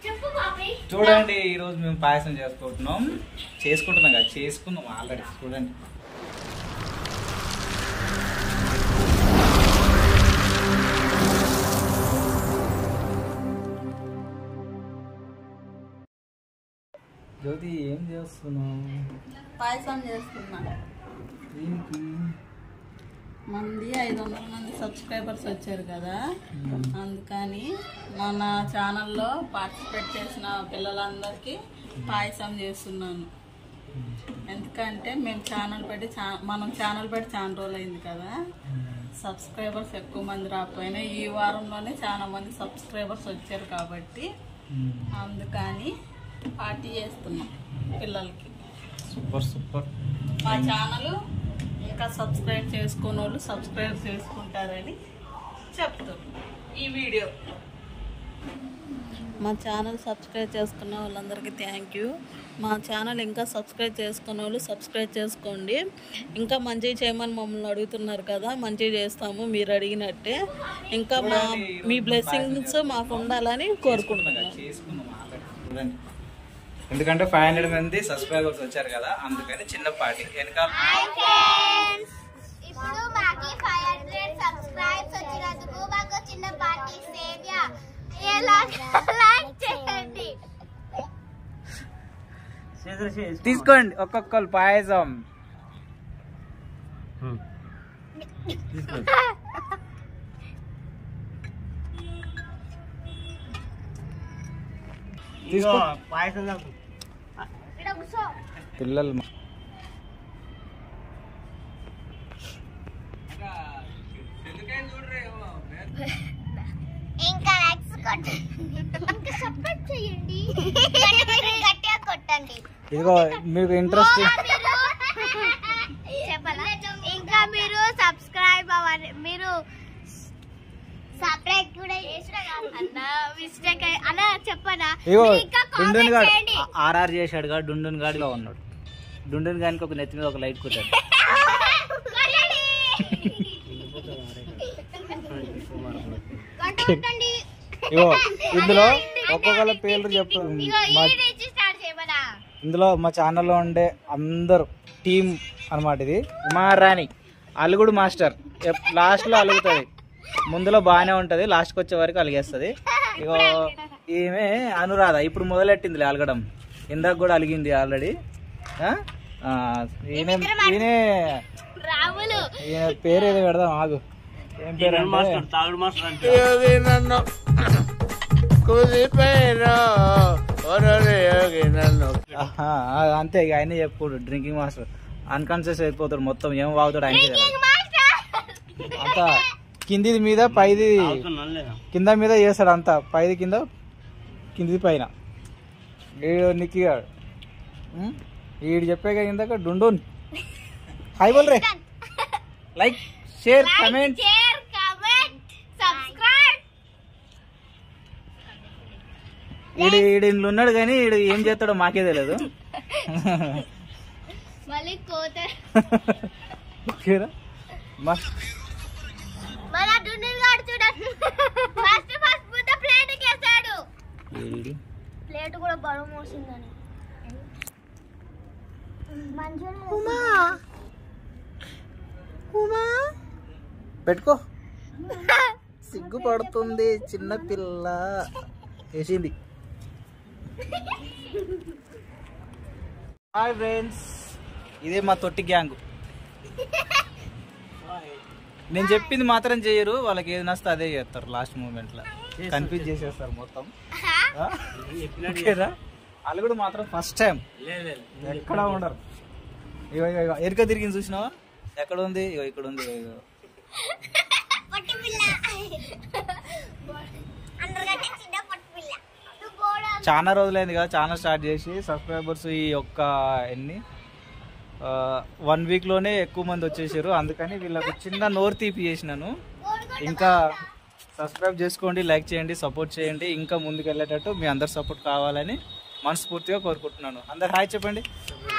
చెప్పు బాబీ చూడండి ఈ రోజు మేము పాయసం చేసుకుంటున్నాం చేసుకుంటున్నాం కదా చేసుకున్నాం ఆల్రెడీ చూడండి జ్యోతి ఏం చేస్తున్నావు పాయసం చేస్తున్నా ఏంటి మంది ఐదు వందల మంది సబ్స్క్రైబర్స్ వచ్చారు కదా అందుకని మన ఛానల్లో పార్టిసిపేట్ చేసిన పిల్లలందరికీ పాయసం చేస్తున్నాను ఎందుకంటే మేము ఛానల్ పెట్టి చా- మనం ఛానల్ పెట్టి చాలా రోజులు అయింది కదా సబ్స్క్రైబర్స్ ఎక్కువ మంది రాకపోయినా ఈ వారంలోనే చాలా మంది సబ్స్క్రైబర్స్ వచ్చారు కాబట్టి అందుకని పార్టీ చేస్తున్నాం పిల్లలకి సూపర్ సూపర్ మా ఛానల్ ఇంకా సబ్స్క్రైబ్ చేసుకున్న వాళ్ళు సబ్స్క్రైబ్ చేసుకుంటారని చెప్తారు ఈ వీడియో మా ఛానల్ సబ్స్క్రైబ్ చేసుకున్న వాళ్ళందరికీ థ్యాంక్ యూ మా ఛానల్ ఇంకా సబ్స్క్రైబ్ చేసుకున్న వాళ్ళు సబ్స్క్రైబ్ చేసుకోండి ఇంకా మంచిగా చేయమని మమ్మల్ని అడుగుతున్నారు కదా మంచిగా చేస్తాము మీరు అడిగినట్టే ఇంకా మా మీ బ్లెస్సింగ్స్ మాకు ఉండాలని కోరుకుంటున్నాను చేసుకున్నాం ఆల్రెడీ చూడండి ఎందుకంటే ఫైవ్ హండ్రెడ్ మంది సబ్స్క్రైబర్స్ వచ్చారు కదా అందుకని చిన్న పార్టీ వెనకాల ఇప్పుడు మాకి ఫైవ్ హండ్రెడ్ సబ్స్క్రైబ్స్ వచ్చినందుకు మాకు చిన్న పార్టీ సేవ్య లైక్ చేయండి తీసుకోండి ఒక్కొక్కరు పాయసం తీసుకో ఇక్కడ కూర్చో పిల్లలు ఇంకా లైక్స్ కొట్టండి ఇంకా సపోర్ట్ చేయండి గట్టిగా కొట్టండి ఇదిగో మీకు ఇంట్రెస్ట్ చెప్పాలా ఇంకా మీరు సబ్స్క్రైబ్ అవ్వాలి మీరు సబ్స్క్రైబ్ కూడా చేసిన అన్న మిస్టేక్ అన్న చెప్పనా ఇగో మీరు ఇంకా డుండున్ కామెంట్ గాడు చేయండి ఆర్ఆర్ చేశాడు కాదు డుండున్ గాడిలో ఉన్నాడు డుండున్ గానికి ఒక నెత్తి మీద ఒక లైట్ కొట్టాడు గంట కొట్టండి ఇగో ఇందులో ఒక్కొక్కళ్ళ పేర్లు చెప్పు ఇగో మా ఈ నుంచి స్టార్ట్ చేయమనా ఇందులో మా ఛానల్లో ఉండే అందరు టీం అన్నమాట ఇది ఉమారాణి అలుగుడు మాస్టర్ ఎప్- లాస్ట్లో అలుగుతుంది ముందులో బాగానే ఉంటుంది లాస్ట్కి వచ్చే వరకు అలిగేస్తుంది ఇగో ఈమె అనురాధ ఇప్పుడు మొదలెట్టింది అలగడం ఇందాక కూడా అలిగింది ఆల్రెడీ ఈయన ఈయనే రాములు ఈయన పేరు ఏదో పెడదాం ఆగు ఏం పేరు అంటే ఆహా, ఆ, అంతే ఇక ఆయన చెప్పుడు డ్రింకింగ్ మాస్టర్ అన్కాన్షియస్ అయిపోతాడు మొత్తం ఏం వాగుతాడు ఆయనకి తెలియదు అంత కిందిది మీద పైది కింద మీద చేస్తాడు అంతా పైది కింద కిందిది పైన వీడు నిక్కిగాడు ఉం? వీడు చెప్పాక ఇందాక డుండూన్ హాయ్ బోల్ రే like share comment share comment subscribe వీడు వీడు ఇంట్లో ఉన్నాడు కానీ వీడు ఏం చేస్తాడో మాకే తెలియదు మళ్ళీ కోత ఓకేరా మస్త్ మన డుండిల్ గాడు చూడండి ఫస్ట్ ఫస్ట్ ముద్ద ప్లేట్ కేసాడు వీడు ప్లేట్ కూడా బరువు మోసిందని ఉమా ఉమా పెట్టుకో సిగ్గుపడుతుంది చిన్న పిల్ల వేసింది హాయ్ ఫ్రెండ్స్ ఇదే మా తొట్టి గ్యాంగ్ నేను చెప్పింది మాత్రం చేయరు వాళ్ళకి ఏది నస్తే అదే చేస్తారు లాస్ట్ మూమెంట్ లో కన్ఫ్యూజ్ చేసేస్తారు మొత్తం ఆ? ఓకేరా వాళ్ళు కూడా మాత్రం ఫస్ట్ టైం ఎక్కడ ఉండరు ఇగో ఇగో, ఇగో ఎరుక తిరిగింది చూసినావా ఎక్కడ ఉంది ఇగో ఇక్కడ ఉంది ఇగో, ఇగో పొట్టి పిల్ల అందరికంటే చిన్న పొట్టి పిల్ల నువ్వు కూడా చాలా రోజులైంది కదా ఛానల్ స్టార్ట్ చేసి సబ్స్క్రైబర్స్ ఈ యొక్క ఎన్ని వన్ వీక్లోనే ఎక్కువ మంది వచ్చేసారు అందుకని వీళ్ళకు చిన్న నోరు తీపి చేసినాను ఇంకా సబ్స్క్రైబ్ చేసుకోండి లైక్ చేయండి సపోర్ట్ చేయండి ఇంకా ముందుకు వెళ్ళేటట్టు మీ అందరి సపోర్ట్ కావాలని మనస్ఫూర్తిగా కోరుకుంటున్నాను అందరు హాయ్ చెప్పండి